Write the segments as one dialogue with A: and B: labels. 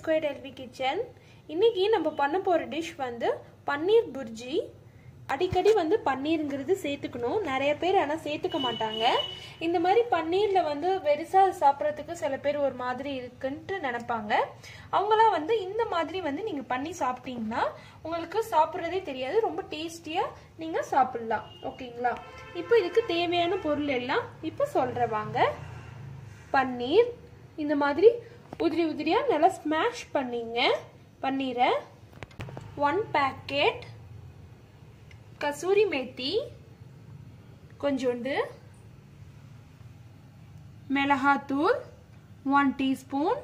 A: square LV kitchen இன்னைக்கு நம்ம பண்ண போகிற டிஷ் வந்து பன்னீர் புர்ஜி அடிக்கடி வந்து பன்னீருங்கிறது சேர்த்துக்கணும் நிறைய பேர் ஆனால் சேர்த்துக்க மாட்டாங்க இந்த மாதிரி பன்னீரில் வந்து வெறுசாக சாப்பிட்றதுக்கு சில பேர் ஒரு மாதிரி இருக்குன்ட்டு நினைப்பாங்க அவங்களாம் வந்து இந்த மாதிரி வந்து நீங்கள் பண்ணி சாப்பிட்டீங்கன்னா உங்களுக்கு சாப்பிட்றதே தெரியாது ரொம்ப டேஸ்டியாக நீங்கள் சாப்பிட்லாம் ஓகேங்களா இப்போ இதுக்கு தேவையான பொருள் எல்லாம் இப்போ சொல்கிறேன் வாங்க பன்னீர் இந்த மாதிரி உதிரி உதிரியாக நல்லா ஸ்மாஷ் பண்ணிங்க பன்னீரை ஒன் பேக்கெட் கசூரி மேத்தி கொஞ்சோண்டு மிளகாத்தூள் ஒன் டீஸ்பூன்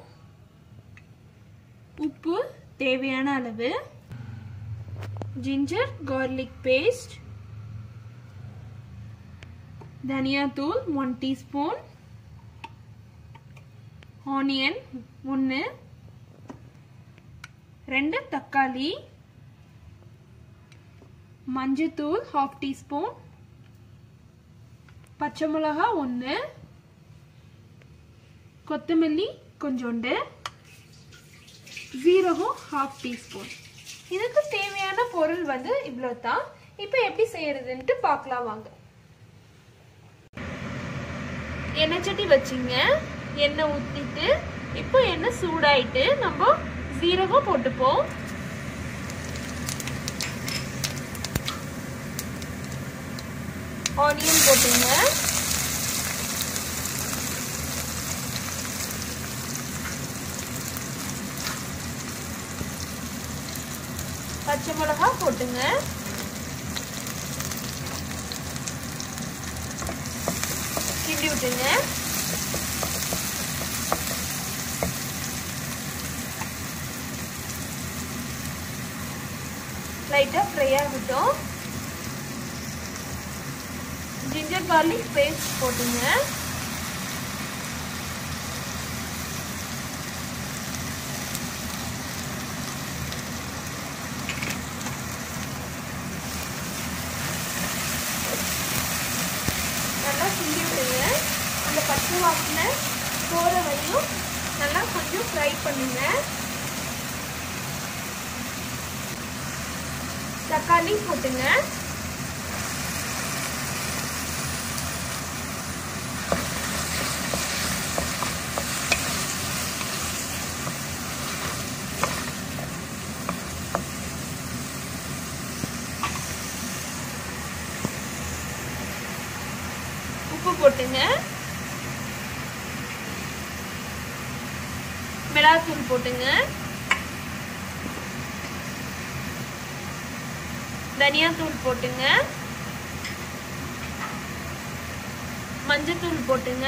A: உப்பு தேவையான அளவு ஜிஞ்சர் கார்லிக் பேஸ்ட் தனியாத்தூள் ஒன் டீஸ்பூன் ஆனியன் ஒன்று ரெண்டு தக்காளி மஞ்சத்தூள் ஹாஃப் டீஸ்பூன் பச்சை மிளகா ஒன்று கொத்தமல்லி கொஞ்சோண்டு ஜீரகம் ஹாஃப் டீஸ்பூன் இதுக்கு தேவையான பொருள் வந்து இவ்வளோ தான் இப்போ எப்படி செய்யறதுன்ட்டு பார்க்கலாம் வாங்க எண்ணெய் சட்டி வச்சிங்க எண்ணெய் ஊற்றிட்டு இப்போ எண்ணெய் சூடாயிட்டு நம்ம ஜீரகம் போட்டுப்போம் ஆனியன் போட்டுங்க பச்சை மிளகா போட்டுங்க கிண்டி விட்டுங்க லைட்டாக ஃப்ரை ஆகட்டும் ஜிஞ்சர் கார்லிக் பேஸ்ட் போட்டுங்க நல்லா கிண்டி விடுங்க அந்த பச்சை வாசனை போகிற வரையும் நல்லா கொஞ்சம் ஃப்ரை பண்ணுங்க தக்காளி போட்டுங்க உப்பு போட்டுங்க மிளகாத்தூள் போட்டுங்க தனியாத்தூள் போட்டுங்க மஞ்சத்தூள் போட்டுங்க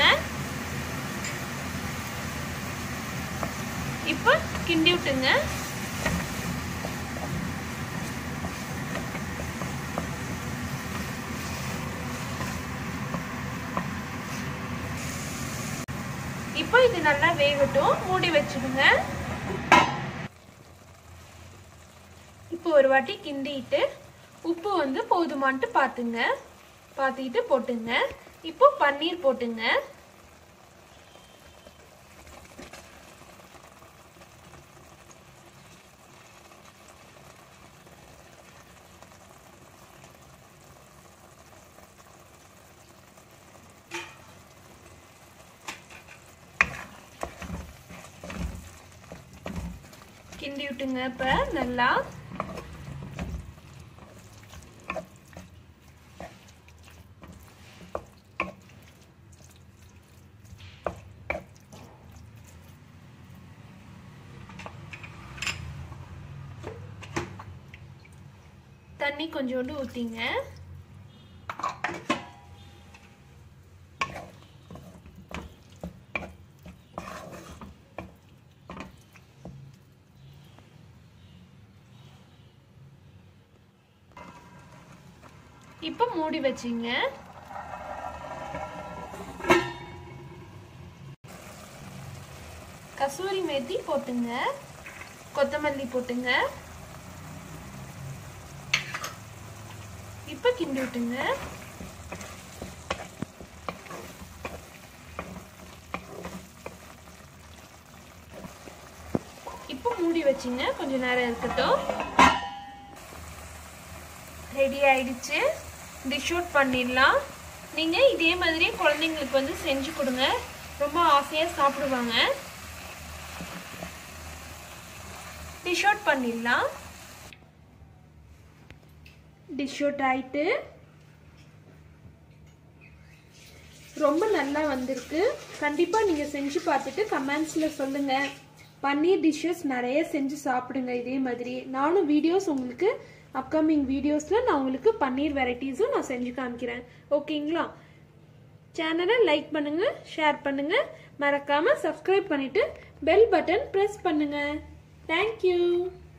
A: இப்போ கிண்டி விட்டுங்க இப்போ இது நல்லா வேகட்டும் மூடி வச்சிடுங்க இப்போ ஒரு வாட்டி கிண்டிட்டு உப்பு வந்து போதுமான்ட்டு பார்த்துங்க பார்த்துக்கிட்டு போட்டுங்க இப்போ பன்னீர் போட்டுங்க கிண்டி விட்டுங்க இப்ப நல்லா தண்ணி கொஞ்சோண்டு ஊத்திங்க இப்போ மூடி வச்சிங்க கசூரி மேத்தி போட்டுங்க கொத்தமல்லி போட்டுங்க இப்போ கிண்டி விட்டுங்க இப்போ மூடி வச்சுங்க கொஞ்ச நேரம் இருக்கட்டும் ரெடி ஆயிடுச்சு டிஷ் அவுட் பண்ணிடலாம் நீங்கள் இதே மாதிரி குழந்தைங்களுக்கு வந்து செஞ்சு கொடுங்க ரொம்ப ஆசையாக சாப்பிடுவாங்க டிஷ் அவுட் பண்ணிடலாம் டிஷ் அவுட் ஆயிட்டு ரொம்ப நல்லா வந்திருக்கு கண்டிப்பாக நீங்கள் செஞ்சு பார்த்துட்டு கமெண்ட்ஸில் சொல்லுங்கள் பன்னீர் டிஷ்ஷஸ் நிறைய செஞ்சு சாப்பிடுங்க இதே மாதிரி நானும் வீடியோஸ் உங்களுக்கு அப்கமிங் வீடியோஸில் நான் உங்களுக்கு பன்னீர் வெரைட்டிஸும் நான் செஞ்சு காமிக்கிறேன் ஓகேங்களா சேனலை லைக் பண்ணுங்கள் ஷேர் பண்ணுங்கள் மறக்காமல் சப்ஸ்கிரைப் பண்ணிவிட்டு பெல் பட்டன் ப்ரெஸ் பண்ணுங்கள் தேங்க்யூ